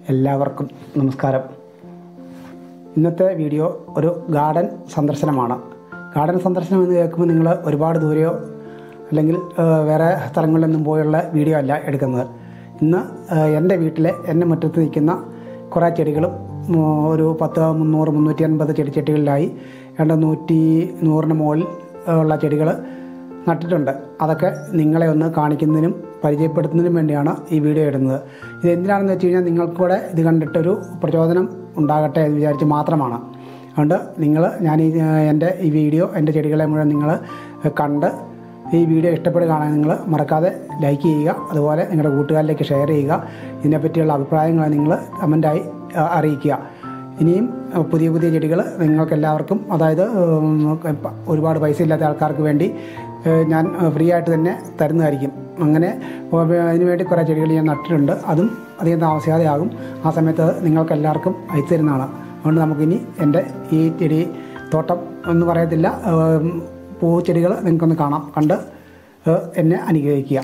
എല്ലാവർക്കും നമസ്കാരം ഇന്നത്തെ വീഡിയോ ഒരു ഗാർഡൻ സന്ദർശനമാണ് ഗാർഡൻ സന്ദർശനം എന്ന് കേൾക്കുമ്പോൾ നിങ്ങൾ ഒരുപാട് ദൂരെയോ അല്ലെങ്കിൽ ആ, വേറെ സ്ഥലങ്ങളിലൊന്നും പോയുള്ള വീഡിയോ അല്ല എടുക്കുന്നത് ഇന്ന് ആ, എൻ്റെ വീട്ടിലെ എൻ്റെ മുറ്റത്ത് നിൽക്കുന്ന കുറേ ചെടികളും ഉം, ഒരു പത്ത് മുന്നൂറ് മുന്നൂറ്റി അൻപത് ചെടിച്ചട്ടികളിലായി രണ്ട് നൂറ്റി നൂറിന് മുകളിൽ ഉള്ള ചെടികൾ നട്ടിട്ടുണ്ട് അതൊക്കെ നിങ്ങളെ ഒന്ന് കാണിക്കുന്നതിനും പരിചയപ്പെടുത്തുന്നതിനും വേണ്ടിയാണ് ഈ വീഡിയോ ഇടുന്നത് ഇത് എന്തിനാണെന്ന് വെച്ച് കഴിഞ്ഞാൽ നിങ്ങൾക്കൂടെ ഇത് കണ്ടിട്ടൊരു പ്രചോദനം ഉണ്ടാകട്ടെ എന്ന് വിചാരിച്ച് മാത്രമാണ് അതുകൊണ്ട് നിങ്ങൾ ഞാൻ ഈ എൻ്റെ ഈ വീഡിയോ എൻ്റെ ചെടികളെ മുഴുവൻ നിങ്ങൾ കണ്ട് ഈ വീഡിയോ ഇഷ്ടപ്പെടുകയാണെങ്കിൽ നിങ്ങൾ മറക്കാതെ ലൈക്ക് ചെയ്യുക അതുപോലെ നിങ്ങളുടെ കൂട്ടുകാരിലേക്ക് ഷെയർ ചെയ്യുക ഇതിനെപ്പറ്റിയുള്ള അഭിപ്രായങ്ങൾ നിങ്ങൾ കമൻറ്റായി അറിയിക്കുക ഇനിയും അഹ് പുതിയ പുതിയ ചെടികൾ നിങ്ങൾക്ക് എല്ലാവർക്കും അതായത് ഉം, ഇപ്പ ഒരുപാട് പൈസ ഇല്ലാത്ത ആൾക്കാർക്ക് വേണ്ടി ഏഹ്, ഞാൻ ഫ്രീ ആയിട്ട് തന്നെ തരുന്നതായിരിക്കും അങ്ങനെ ഉം, അതിന് വേണ്ടി കുറേ ചെടികൾ ഞാൻ നട്ടിട്ടുണ്ട് അതും അധികം താമസിയാതെ ആകും ആ സമയത്ത് അത് നിങ്ങൾക്ക് എല്ലാവർക്കും അയച്ചു തരുന്നതാണ് അതുകൊണ്ട് നമുക്കിനി എൻ്റെ ഈ ചെടി തോട്ടം എന്ന് പറയത്തില്ല ഉം, പൂച്ചെടികൾ നിങ്ങൾക്കൊന്ന് കാണാം കണ്ട് ഏഹ്, എന്നെ അനുഗ്രഹിക്കുക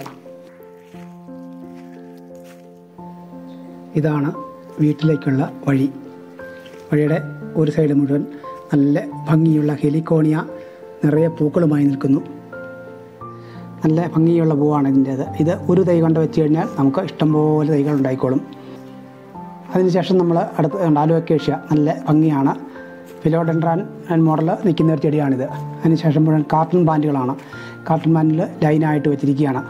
ഇതാണ് വീട്ടിലേക്കുള്ള വഴി വഴിയുടെ ഒരു സൈഡ് മുഴുവൻ നല്ല ഭംഗിയുള്ള ഹെലിക്കോണിയ നിറയെ പൂക്കളുമായി നിൽക്കുന്നു നല്ല ഭംഗിയുള്ള പൂവാണ് ഇതിൻ്റേത് ഇത് ഒരു തൈ കൊണ്ട് വെച്ച് കഴിഞ്ഞാൽ നമുക്ക് ഇഷ്ടംപോലെ തൈകൾ ഉണ്ടായിക്കോളും അതിനുശേഷം നമ്മൾ അടുത്ത് ആലുവക്കേഷ്യ നല്ല ഭംഗിയാണ് ഫിലോഡെൻഡ്രാൻ മോഡൽ നിൽക്കുന്ന ഒരു ചെടിയാണിത് അതിനുശേഷം മുഴുവൻ കാർട്ടൺ പ്ലാന്റുകളാണ് കാർട്ടൺ പ്ലാന്റിൽ ലൈനായിട്ട് വെച്ചിരിക്കുകയാണ്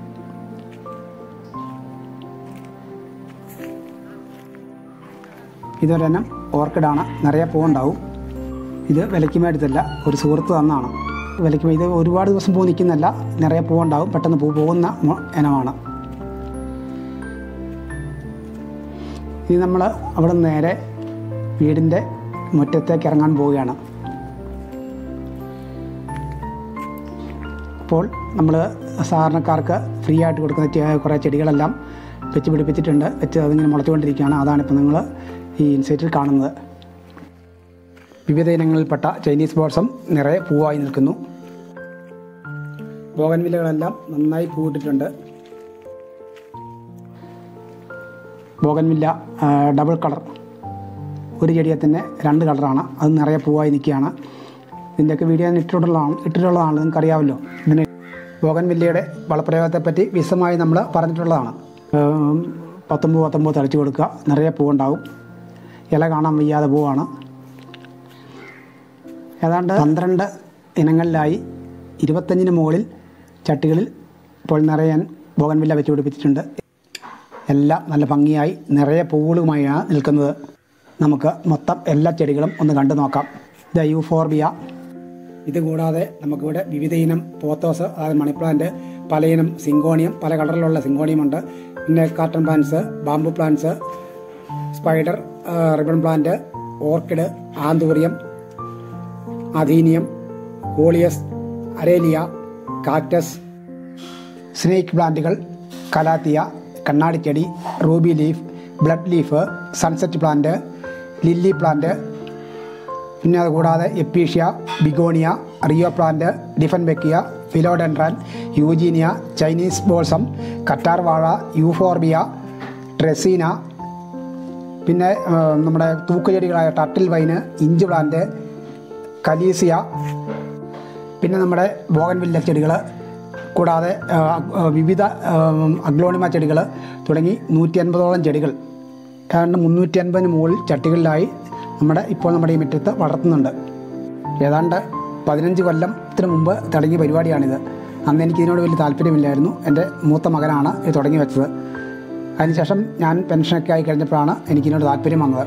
ഇതൊരെണ്ണം ഓർക്കിഡാണ് നിറയെ പൂവുണ്ടാവും ഇത് വിലയ്ക്ക് മേടിച്ചല്ല ഒരു സുഹൃത്ത് തന്നാണ് വിലയ്ക്ക് മേ- ഇത് ഒരുപാട് ദിവസം പൂ നിൽക്കുന്നല്ല നിറയെ പൂവുണ്ടാവും പെട്ടെന്ന് പൂ പോകുന്ന മൊ- ഇനമാണ് ഇനി നമ്മൾ അവിടെ നിന്ന് നേരെ വീടിൻ്റെ മുറ്റത്തേക്ക് ഇറങ്ങാൻ പോവുകയാണ് അപ്പോൾ നമ്മൾ സാധാരണക്കാർക്ക് ഫ്രീ ആയിട്ട് കൊടുക്കുന്ന ചെ- കുറേ ചെടികളെല്ലാം വെച്ച് പിടിപ്പിച്ചിട്ടുണ്ട് വെച്ച് അതിങ്ങനെ മുളച്ചുകൊണ്ടിരിക്കുകയാണ് അതാണ് ഇപ്പോൾ നിങ്ങൾ ഈ ഇൻസൈറ്റിൽ കാണുന്നത് വിവിധ ഇനങ്ങളിൽപ്പെട്ട ചൈനീസ് ബോൾസം നിറയെ പൂവായി നിൽക്കുന്നു ബോഗൻവില്ലകളെല്ലാം നന്നായി പൂവിട്ടിട്ടുണ്ട് ബോഗൻവില്ല ആ, ഡബിൾ കളർ ഒരു ചെടിയെ തന്നെ രണ്ട് കളറാണ് അത് നിറയെ പൂവായി നിൽക്കുകയാണ് ഇതിൻ്റെയൊക്കെ വീഡിയോ ഞാൻ ഇട്ടിട്ടുള്ളതാണ് ഇട്ടിട്ടുള്ളതാണ് നിങ്ങൾക്കറിയാമല്ലോ ഇതിന് ബോഗൻവില്ലയുടെ വളപ്രയോഗത്തെപ്പറ്റി വിശദമായി നമ്മൾ പറഞ്ഞിട്ടുള്ളതാണ് ഉം, പത്തൊമ്പത് പത്തൊമ്പത് തളിച്ചു കൊടുക്കുക നിറയെ പൂവുണ്ടാവും ഇല കാണാൻ വയ്യാതെ പൂവാണ് ഏതാണ്ട് പന്ത്രണ്ട് ഇനങ്ങളിലായി ഇരുപത്തഞ്ചിന് മുകളിൽ ചട്ടികളിൽ ഇപ്പോൾ നിറയാൻ ബോഗൻവില്ല വെച്ച് പിടിപ്പിച്ചിട്ടുണ്ട് എല്ലാം നല്ല ഭംഗിയായി നിറയെ പൂവുകളുമായാണ് നിൽക്കുന്നത് നമുക്ക് മൊത്തം എല്ലാ ചെടികളും ഒന്ന് കണ്ടു നോക്കാം ഇത് യൂഫോർബിയ ഇത് കൂടാതെ നമുക്കിവിടെ വിവിധ ഇനം പോത്തോസ് അതായത് മണി പ്ലാന്റ് പലയിനം സിങ്കോണിയം പല കളറിലുള്ള സിങ്കോണിയം ഉണ്ട് പിന്നെ croton plants bamboo plants spider ആ, ribbon plant orchid anthurium adenium coleus aralia cactus snake പ്ലാന്റുകൾ കലാത്തിയ കണ്ണാടിച്ചെടി ruby leaf blood leaf sunset plant lily plant പിന്നെ അതുകൂടാതെ episcia begonia rhoeo plant dieffenbachia philodendron eugenia Chinese balsam കറ്റാർ വാഴ euphorbia dracaena പിന്നെ ആ, നമ്മുടെ തൂക്കുചെടികളായ turtle vine inch plant callisia പിന്നെ നമ്മുടെ ബോഗൻവില്ല ചെടികൾ കൂടാതെ ആ, ആ, വിവിധ ആ, അഗ്ലോണിമ ചെടികൾ തുടങ്ങി നൂറ്റി അൻപതോളം ചെടികൾ ഏതാണ്ട് മുന്നൂറ്റി അൻപതിന് മുകളിൽ ചട്ടികളിലായി നമ്മുടെ ഇപ്പോൾ നമ്മുടെ ഈ മുറ്റത്ത് വളർത്തുന്നുണ്ട് ഏതാണ്ട് പതിനഞ്ച് കൊല്ലത്തിന് മുമ്പ് തുടങ്ങിയ പരിപാടിയാണിത് അന്ന് എനിക്ക് ഇതിനോട് വലിയ താല്പര്യമില്ലായിരുന്നു എൻ്റെ മൂത്ത മകനാണ് ഇത് തുടങ്ങി വെച്ചത് അതിനുശേഷം ഞാൻ പെൻഷനൊക്കെ ആയി കഴിഞ്ഞപ്പോഴാണ് എനിക്കിതിനോട് താല്പര്യം വന്നത്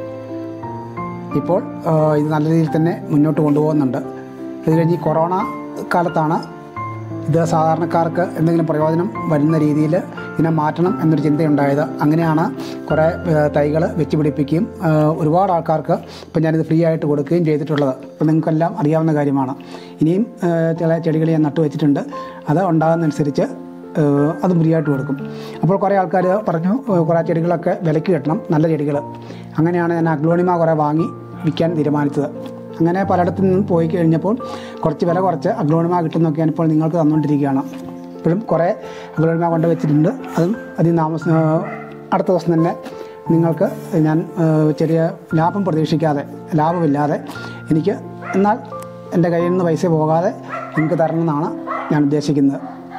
ഇപ്പോൾ ആ, ഇത് നല്ല രീതിയിൽ തന്നെ മുന്നോട്ട് കൊണ്ടുപോകുന്നുണ്ട് ഇത് കഴിഞ്ഞ് ഈ കൊറോണ കാലത്താണ് ഇത് സാധാരണക്കാർക്ക് എന്തെങ്കിലും പ്രയോജനം വരുന്ന രീതിയിൽ ഇതിനെ മാറ്റണം എന്നൊരു ചിന്തയുണ്ടായത് അങ്ങനെയാണ് കുറേ തൈകൾ വെച്ച് പിടിപ്പിക്കുകയും ആ, ഒരുപാട് ആൾക്കാർക്ക് ഇപ്പം ഞാനിത് ഫ്രീ ആയിട്ട് കൊടുക്കുകയും ചെയ്തിട്ടുള്ളത് അപ്പോൾ നിങ്ങൾക്കെല്ലാം അറിയാവുന്ന കാര്യമാണ് ഇനിയും ആ, ചില ചെടികൾ ഞാൻ നട്ടു വെച്ചിട്ടുണ്ട് അത് ഉണ്ടാകുന്നതനുസരിച്ച് ഏഹ് അതും ഫ്രീ ആയിട്ട് കൊടുക്കും അപ്പോൾ കുറേ ആൾക്കാർ പറഞ്ഞു ഏഹ് കുറേ ചെടികളൊക്കെ വിലയ്ക്ക് കിട്ടണം നല്ല ചെടികൾ അങ്ങനെയാണ് ഞാൻ അഗ്ലോണിമ കുറേ വാങ്ങി വിൽക്കാൻ തീരുമാനിച്ചത് അങ്ങനെ പലയിടത്തു നിന്നും പോയി കഴിഞ്ഞപ്പോൾ കുറച്ച് വില കുറച്ച് അഗ്ലോണിമ കിട്ടുന്നൊക്കെയാണ് ഇപ്പോൾ നിങ്ങൾക്ക് തന്നുകൊണ്ടിരിക്കുകയാണ് ഇപ്പോഴും കുറേ അഗ്ലോണിമ കൊണ്ട് വെച്ചിട്ടുണ്ട് അതും അതിന് താമസം ഏഹ് അടുത്ത ദിവസം തന്നെ നിങ്ങൾക്ക് ഞാൻ ഏഹ്, ചെറിയ ലാഭം പ്രതീക്ഷിക്കാതെ ലാഭമില്ലാതെ എനിക്ക് എന്നാൽ എൻ്റെ കയ്യിൽ നിന്ന് പൈസ പോകാതെ നിങ്ങൾക്ക് തരണമെന്നാണ് ഞാൻ ഉദ്ദേശിക്കുന്നത്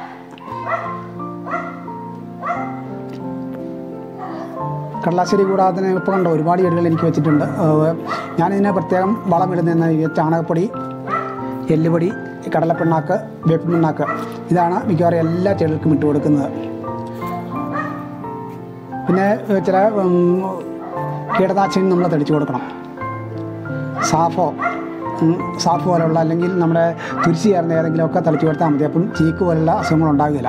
കടലാശ്ശേരി കൂടാതെ തന്നെ ഇപ്പോൾ കണ്ടോ ഒരുപാട് ചെടികൾ എനിക്ക് വെച്ചിട്ടുണ്ട് ഏഹ് ഞാനിതിനെ പ്രത്യേകം വളം ഇടുന്ന ചാണകപ്പൊടി എല്ലുപൊടി കടലപ്പിണ്ണാക്ക് വേപ്പിൻ പിണ്ണാക്ക് ഇതാണ് മിക്കവാറും എല്ലാ ചെടികൾക്കും ഇട്ട് കൊടുക്കുന്നത് പിന്നെ ഏഹ് ചില ഉം, കീടനാശിനി നമ്മൾ തളിച്ചു കൊടുക്കണം സാഫോ ഉം, സാഫ് പോലുള്ള അല്ലെങ്കിൽ നമ്മുടെ തുരിശി ചേർന്ന ഏതെങ്കിലുമൊക്കെ തളിച്ചു കൊടുത്താൽ മതി അപ്പം ചീക്ക് പോലുള്ള അസുഖങ്ങൾ ഉണ്ടാകില്ല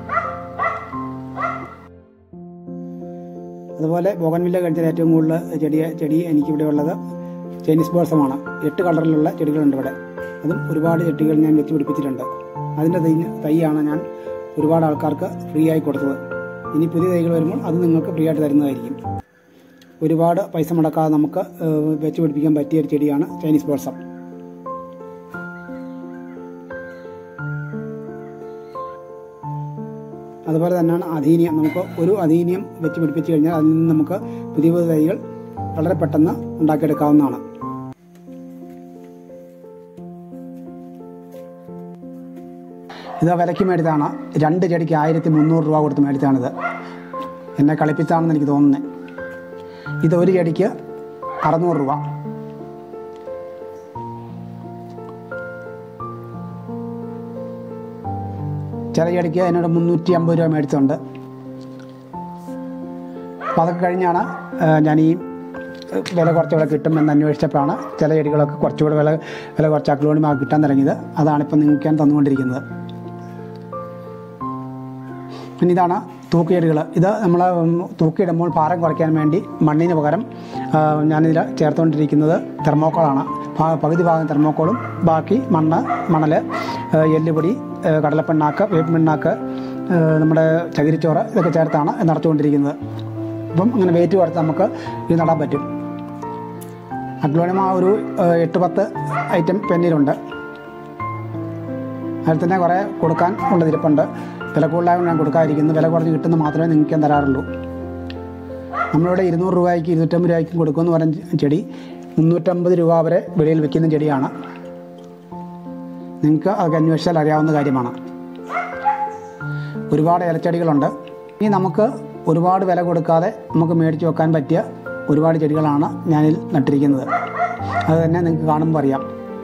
അതുപോലെ ബോഗൻവില്ല കഴിച്ചാൽ ഏറ്റവും കൂടുതൽ ചെടി ചെടി എനിക്കിവിടെ ഉള്ളത് ചൈനീസ് ബോൾസമാണ് എട്ട് കളറിലുള്ള ചെടികളുണ്ട് ഇവിടെ അതും ഒരുപാട് ചെടികൾ ഞാൻ വെച്ച് പിടിപ്പിച്ചിട്ടുണ്ട് അതിൻ്റെ തൈ തൈയാണ് ഞാൻ ഒരുപാട് ആൾക്കാർക്ക് ഫ്രീ ആയി കൊടുത്തത് ഇനി പുതിയ തൈകൾ വരുമ്പോൾ അത് നിങ്ങൾക്ക് ഫ്രീ ആയിട്ട് തരുന്നതായിരിക്കും ഒരുപാട് പൈസ മുടക്കാതെ നമുക്ക് ഏഹ്, വെച്ച് പിടിപ്പിക്കാൻ പറ്റിയ ഒരു ചെടിയാണ് ചൈനീസ് ബോൾസം അതുപോലെ തന്നെയാണ് അധീനിയം നമുക്ക് ഒരു അധീനിയം വെച്ച് പിടിപ്പിച്ചു കഴിഞ്ഞാൽ അതിൽ നിന്ന് നമുക്ക് പുതിയ പുതിയ തൈകൾ വളരെ പെട്ടെന്ന് ഉണ്ടാക്കിയെടുക്കാവുന്നതാണ് ഇത് വിലയ്ക്ക് മേടിച്ചതാണ് രണ്ട് ചെടിക്ക് ആയിരത്തി മുന്നൂറ് രൂപ കൊടുത്ത് മേടിച്ചാണിത് എന്നെ കളിപ്പിച്ചാണെന്ന് എനിക്ക് തോന്നുന്നത് ഇത് ഒരു ചെടിക്ക് അറുന്നൂറ് രൂപ ചില ചെടിക്ക് എന്നോട് മുന്നൂറ്റി അമ്പത് രൂപ മേടിച്ചുണ്ട് അപ്പോൾ അതൊക്കെ കഴിഞ്ഞാണ് ആ, ഞാൻ ഈ വില കുറച്ചുകൂടെ കിട്ടുമെന്ന് അന്വേഷിച്ചപ്പോഴാണ് ചില ചെടികളൊക്കെ കുറച്ചുകൂടെ വില വില കുറച്ച് അക്ലോണിമാർക്ക് കിട്ടാൻ തുടങ്ങിയത് അതാണിപ്പോൾ നിങ്ങൾക്ക് ഞാൻ തന്നുകൊണ്ടിരിക്കുന്നത് പിന്നെ ഇതാണ് തൂക്കിയെടുകൾ ഇത് നമ്മൾ തൂക്കിയിടുമ്പോൾ ഭാരം കുറയ്ക്കാൻ വേണ്ടി മണ്ണിന് പകരം ആ, ഞാനിതിൽ ചേർത്തുകൊണ്ടിരിക്കുന്നത് തെർമോക്കോളാണ് ഭാ- പകുതി ഭാഗം തെർമോക്കോളും ബാക്കി മണ്ണ് മണൽ ആ, എല്ലുപൊടി ആ, കടലപ്പിണ്ണാക്ക് വേപ്പിണ്ണാക്ക് ആ, നമ്മുടെ ചകിരിച്ചോറ് ഇതൊക്കെ ചേർത്താണ് നടത്തുകൊണ്ടിരിക്കുന്നത് അപ്പം അങ്ങനെ വെയിറ്റ് കുറച്ച് നമുക്ക് ഇത് നടാൻ പറ്റും അഗ്ലോണിമ ഒരു ആ, എട്ട് പത്ത് ഐറ്റം പെന്നിലുണ്ട് അതിൽ തന്നെ കുറേ കൊടുക്കാൻ ഉള്ളതിരിപ്പുണ്ട് വില കൂടുതലായതുകൊണ്ട് ഞാൻ കൊടുക്കാതിരിക്കുന്നു വില കുറഞ്ഞ് കിട്ടുന്ന മാത്രമേ നിങ്ങൾക്ക് ഞാൻ തരാറുള്ളൂ നമ്മളിവിടെ ഇരുന്നൂറ് രൂപയ്ക്ക് ഇരുന്നൂറ്റമ്പത് രൂപയ്ക്കും കൊടുക്കുമെന്ന് പറഞ്ഞ ചെടി മുന്നൂറ്റമ്പത് രൂപ വരെ വെളിയിൽ വെക്കുന്ന ചെടിയാണ് നിങ്ങൾക്ക് അതൊക്കെ അന്വേഷിച്ചാൽ അറിയാവുന്ന കാര്യമാണ് ഒരുപാട് ഇലച്ചെടികളുണ്ട് ഇനി നമുക്ക് ഒരുപാട് വില കൊടുക്കാതെ നമുക്ക് മേടിച്ച് വെക്കാൻ പറ്റിയ ഒരുപാട് ചെടികളാണ് ഞാനിൽ നട്ടിരിക്കുന്നത് അത് തന്നെ നിങ്ങൾക്ക് കാണുമ്പോൾ അറിയാം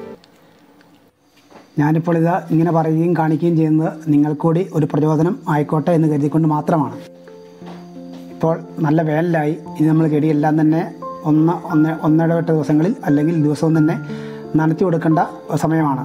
ഞാനിപ്പോൾ ഇത് ഇങ്ങനെ പറയുകയും കാണിക്കുകയും ചെയ്യുന്നത് നിങ്ങൾക്കൂടി ഒരു പ്രചോദനം ആയിക്കോട്ടെ എന്ന് കരുതിക്കൊണ്ട് മാത്രമാണ് ഇപ്പോൾ നല്ല വേനലായി ഇനി നമ്മൾ ചെടിയെല്ലാം തന്നെ ഒന്ന് ഒന്ന് ഒന്നിടവിട്ട ദിവസങ്ങളിൽ അല്ലെങ്കിൽ ദിവസവും തന്നെ നനച്ചു കൊടുക്കേണ്ട സമയമാണ്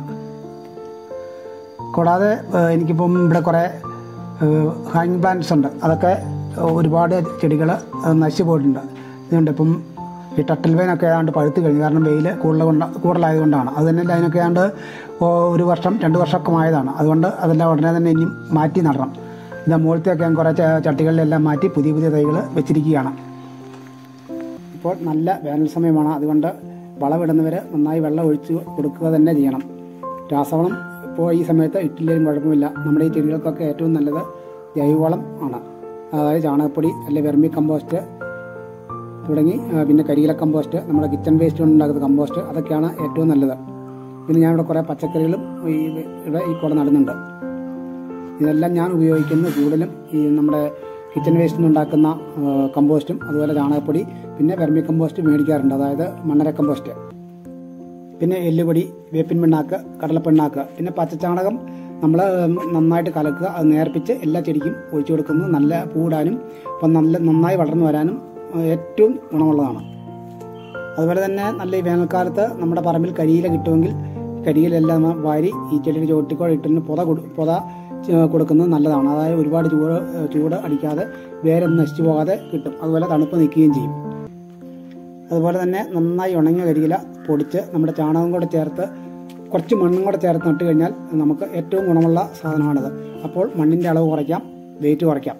കൂടാതെ ഏഹ്, എനിക്കിപ്പം ഇവിടെ കുറേ ഹാങ്ങിങ് പ്ലാന്റ്സ് ഉണ്ട് അതൊക്കെ ഒരുപാട് ചെടികൾ നശിച്ചു പോയിട്ടുണ്ട് ഇതുകൊണ്ട് ഇപ്പം ഈ ടട്ടൽ വെയിനൊക്കെ ഏതാണ്ട് പഴുത്ത് കഴിഞ്ഞു കാരണം വെയിൽ കൂടുതൽ കൊണ്ട് കൂടുതലായതുകൊണ്ടാണ് അത് തന്നെ അതിനൊക്കെ ഏതാണ്ട് ഓ- ഒരു വർഷം രണ്ട് വർഷമൊക്കെ ആയതാണ് അതുകൊണ്ട് അതെല്ലാം ഉടനെ തന്നെ ഇനിയും മാറ്റി നടണം ഇത് മുകളിലത്തെയൊക്കെ ഞാൻ കുറേ ച- ചട്ടികളിലെല്ലാം മാറ്റി പുതിയ പുതിയ തൈകൾ വെച്ചിരിക്കുകയാണ് ഇപ്പോൾ നല്ല വേനൽ സമയമാണ് അതുകൊണ്ട് വളമിടുന്നവർ നന്നായി വെള്ളം ഒഴിച്ച് കൊടുക്കുക തന്നെ ചെയ്യണം രാസവളം ഇപ്പോൾ ഈ സമയത്ത് ഇട്ടില്ലെങ്കിലും കുഴപ്പമില്ല നമ്മുടെ ഈ ചെടികൾക്കൊക്കെ ഏറ്റവും നല്ലത് ജൈവവളം ആണ് അതായത് ചാണകപ്പൊടി അല്ലെങ്കിൽ വെർമി കമ്പോസ്റ്റ് തുടങ്ങി ആ, പിന്നെ കരിയില കമ്പോസ്റ്റ് നമ്മുടെ കിച്ചൺ വേസ്റ്റ് കൊണ്ട് ഉണ്ടാക്കുന്ന കമ്പോസ്റ്റ് അതൊക്കെയാണ് ഏറ്റവും നല്ലത് പിന്നെ ഞാനിവിടെ കുറേ പച്ചക്കറികളും ഈ ഇവിടെ ഈ കൂടെ നടുന്നുണ്ട് ഇതെല്ലാം ഞാൻ ഉപയോഗിക്കുന്നത് കൂടുതലും ഈ നമ്മുടെ കിച്ചൺ വേസ്റ്റിൽ നിന്നുണ്ടാക്കുന്ന ആ, കമ്പോസ്റ്റും അതുപോലെ ചാണകപ്പൊടി പിന്നെ വെർമി കമ്പോസ്റ്റ് മേടിക്കാറുണ്ട് അതായത് മണ്ണര കമ്പോസ്റ്റ് പിന്നെ എല്ലുപൊടി വേപ്പിൻ പിണ്ണാക്ക് കടലപ്പിണ്ണാക്ക് പിന്നെ പച്ചച്ചാണകം നമ്മൾ നന്നായിട്ട് കലക്കുക അത് നേർപ്പിച്ച് എല്ലാ ചെടിക്കും ഒഴിച്ചു കൊടുക്കുന്നത് നല്ല പൂടാനും അപ്പം നല്ല നന്നായി വളർന്നു വരാനും ആ, ഏറ്റവും ഗുണമുള്ളതാണ് അതുപോലെ തന്നെ നല്ല ഈ വേനൽക്കാലത്ത് നമ്മുടെ പറമ്പിൽ കരിയില കിട്ടുമെങ്കിൽ കരിയിലെല്ലാം നമ്മൾ വാരി ഈ ചെടിയുടെ ചോട്ടിക്കോടെ ഇട്ടിന് പുത കൊടു- പുത ചെ- കൊടുക്കുന്നത് നല്ലതാണ് അതായത് ഒരുപാട് ചൂട് ചൂട് അടിക്കാതെ വേരൊന്നും നശിച്ചു പോകാതെ കിട്ടും അതുപോലെ തണുപ്പ് നിൽക്കുകയും ചെയ്യും അതുപോലെ തന്നെ നന്നായി ഉണങ്ങിയ കരിയില പൊടിച്ച് നമ്മുടെ ചാണകം കൂടെ ചേർത്ത് കുറച്ച് മണ്ണും കൂടെ ചേർത്ത് നട്ട് കഴിഞ്ഞാൽ നമുക്ക് ഏറ്റവും ഗുണമുള്ള സാധനമാണിത് അപ്പോൾ മണ്ണിൻ്റെ അളവ് കുറയ്ക്കാം വെയിറ്റ് കുറയ്ക്കാം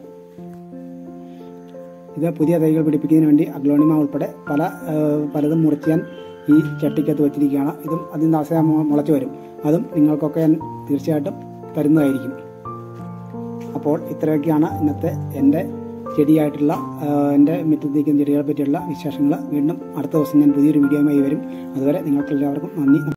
ഇത് പുതിയ തൈകൾ പിടിപ്പിക്കുന്നതിന് വേണ്ടി അഗ്ലോണിമ ഉൾപ്പെടെ പല ആ, പലതും മുറിച്ച് ഞാൻ ഈ ചട്ടിക്കകത്ത് വെച്ചിരിക്കുകയാണ് ഇതും അതിൽ നിന്ന് അവസാനം മുളച്ച് വരും അതും നിങ്ങൾക്കൊക്കെ ഞാൻ തീർച്ചയായിട്ടും തരുന്നതായിരിക്കും അപ്പോൾ ഇത്രയൊക്കെയാണ് ഇന്നത്തെ എൻ്റെ ചെടിയായിട്ടുള്ള ആ, എൻ്റെ മിറ്റത്തേക്കും ചെടികളെ പറ്റിയുള്ള വിശേഷങ്ങൾ വീണ്ടും അടുത്ത ദിവസം ഞാൻ പുതിയൊരു വീഡിയോയുമായി വരും അതുവരെ നിങ്ങൾക്ക് എല്ലാവർക്കും നന്ദി